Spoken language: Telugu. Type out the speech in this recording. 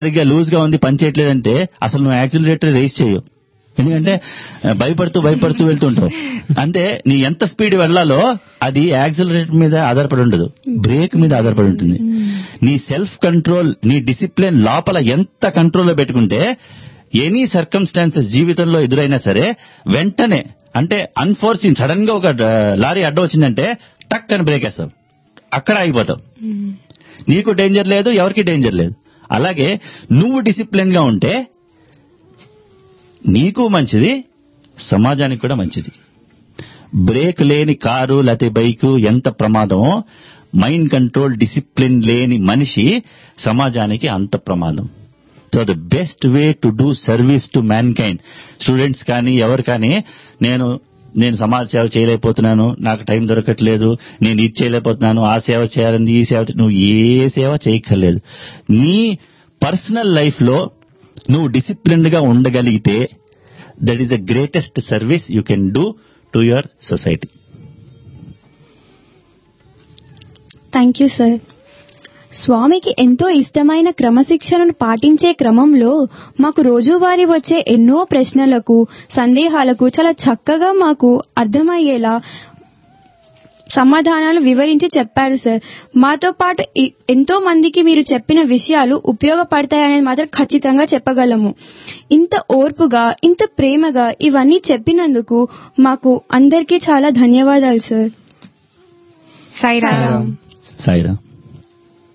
సరిగ్గా లూజ్ గా ఉంది పని చేయట్లేదంటే అసలు నువ్వు యాక్సిలరేటర్ రేస్ చేయవు ఎందుకంటే ఆ, భయపడుతూ భయపడుతూ వెళ్తుంటావు అంటే నీ ఎంత స్పీడ్ వెళ్ళాలో అది యాక్సిలరేటర్ మీద ఆధారపడి ఉండదు బ్రేక్ మీద ఆధారపడి ఉంటుంది నీ సెల్ఫ్ కంట్రోల్ నీ డిసిప్లిన్ లోపల ఎంత కంట్రోల్లో పెట్టుకుంటే ఎనీ సర్కమ్స్టాన్సెస్ జీవితంలో ఎదురైనా సరే వెంటనే అంటే అన్ఫోర్సిన్ సడన్ గా ఒక ఆ, లారీ అడ్డం వచ్చిందంటే టక్ అని బ్రేక్ వేస్తావు అక్కడ ఆగిపోతావు నీకు డేంజర్ లేదు ఎవరికి డేంజర్ లేదు అలాగే నువ్వు డిసిప్లిన్ గా ఉంటే నీకు మంచిది సమాజానికి కూడా మంచిది బ్రేక్ లేని కారు లేకపోతే బైకు ఎంత ప్రమాదమో మైండ్ కంట్రోల్ డిసిప్లిన్ లేని మనిషి సమాజానికి అంత ప్రమాదం so the best way to do service to mankind students కానీ ఎవరు కానీ నేను నేను సమాజ సేవ చేయలేకపోతున్నాను నాకు టైం దొరకట్లేదు నేను ఇది చేయలేకపోతున్నాను ఆ సేవ చేయాలని ఈ సేవ చే- నువ్వు ఏ సేవ చేయక్కర్లేదు నీ పర్సనల్ లైఫ్ లో నువ్వు డిసిప్లిన్డ్ గా ఉండగలిగితే that is the greatest service you can do to your society thank you sir స్వామికి ఎంతో ఇష్టమైన క్రమశిక్షణను పాటించే క్రమంలో మాకు రోజువారీ వచ్చే ఎన్నో ప్రశ్నలకు సందేహాలకు చాలా చక్కగా మాకు అర్థమయ్యేలా సమాధానాలు వివరించి చెప్పారు సార్ మాతో పాటు ఈ- ఎంతో మందికి మీరు చెప్పిన విషయాలు ఉపయోగపడతాయనేది మాత్రం ఖచ్చితంగా చెప్పగలము ఇంత ఓర్పుగా ఇంత ప్రేమగా ఇవన్నీ చెప్పినందుకు మాకు అందరికీ చాలా ధన్యవాదాలు సార్ సాయిరామ్ సాయిరా